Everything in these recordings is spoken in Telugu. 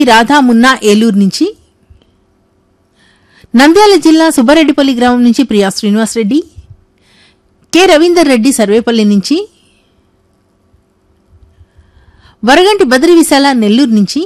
రాధా మున్నా ఏలూరు నుంచి నంద్యాల జిల్లా సుబ్బారెడ్డిపల్లి గ్రామం నుంచి ప్రియా శ్రీనివాస్ రెడ్డి కె రవీందర్ రెడ్డి సర్వేపల్లి నుంచి వరగంటి బద్రి విశాల నెల్లూరు నుంచి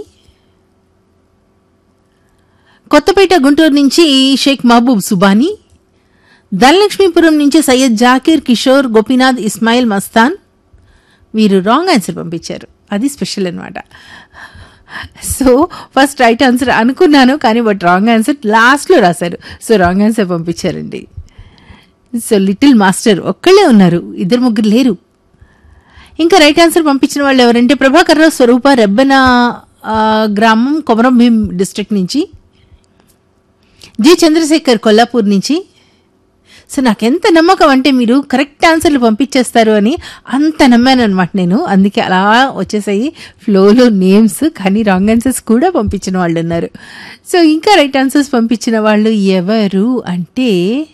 కొత్తపేట గుంటూరు నుంచి షేక్ మహబూబ్ సుబానీ ధనలక్ష్మీపురం నుంచి సయ్యద్ జాకీర్ కిషోర్ గోపీనాథ్ ఇస్మాయిల్ మస్తాన్ వీరు రాంగ్ ఆన్సర్ పంపించారు అది స్పెషల్ అనమాట సో ఫస్ట్ రైట్ ఆన్సర్ అనుకున్నాను కానీ బట్ రాంగ్ ఆన్సర్ లాస్ట్లో రాశారు సో రాంగ్ ఆన్సర్ పంపించారండి సో లిటిల్ మాస్టర్ ఒక్కళ్ళే ఉన్నారు ఇద్దరు ముగ్గురు లేరు ఇంకా రైట్ ఆన్సర్ పంపించిన వాళ్ళు ఎవరంటే ప్రభాకర్ రావు స్వరూప రెబ్బెన ఆ, గ్రామం కొమరం భీం డిస్ట్రిక్ట్ నుంచి జి చంద్రశేఖర్ కొల్లాపూర్ నుంచి సో నాకెంత నమ్మకం అంటే మీరు కరెక్ట్ ఆన్సర్లు పంపించేస్తారు అని అంత నమ్మాను అనమాట నేను అందుకే అలా వచ్చేసాయి ఫ్లోలో నేమ్స్ కానీ రాంగ్ ఆన్సర్స్ కూడా పంపించిన వాళ్ళు ఉన్నారు సో ఇంకా రైట్ ఆన్సర్స్ పంపించిన వాళ్ళు ఎవరు అంటే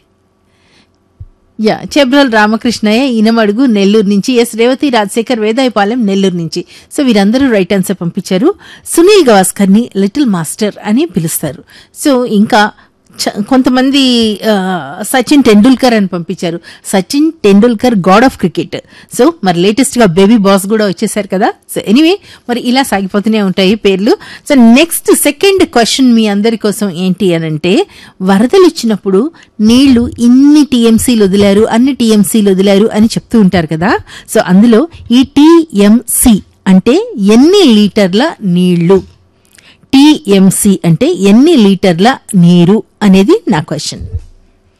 యా చెబ్రల్ రామకృష్ణయ్య ఈనమడుగు నెల్లూరు నుంచి ఎస్ రేవతి రాజశేఖర్ వేదాయపాలెం నెల్లూరు నుంచి సో వీరందరూ రైట్ ఆన్సర్ పంపించారు సునీల్ గవాస్కర్ని లిటిల్ మాస్టర్ అని పిలుస్తారు సో ఇంకా చ- కొంతమంది ఆ, సచిన్ టెండూల్కర్ అని పంపించారు Sachin Tendulkar god of cricket so మరి లేటెస్ట్ గా బేబీ బాస్ కూడా వచ్చేసారు కదా సో ఎనీవే మరి ఇలా సాగిపోతూనే ఉంటాయి పేర్లు సో నెక్స్ట్ సెకండ్ క్వశ్చన్ మీ అందరి కోసం ఏంటి అని అంటే వరదలు వచ్చినప్పుడు నీళ్లు ఇన్ని టీఎంసీలు వదిలారు అన్ని టీఎంసీలు వదిలారు అని చెప్తూ ఉంటారు కదా సో అందులో ఈ టీఎంసీ అంటే ఎన్ని లీటర్ల నీళ్లు టీఎంసీ అంటే ఎన్ని లీటర్ల నీరు అనేది నా క్వశ్చన్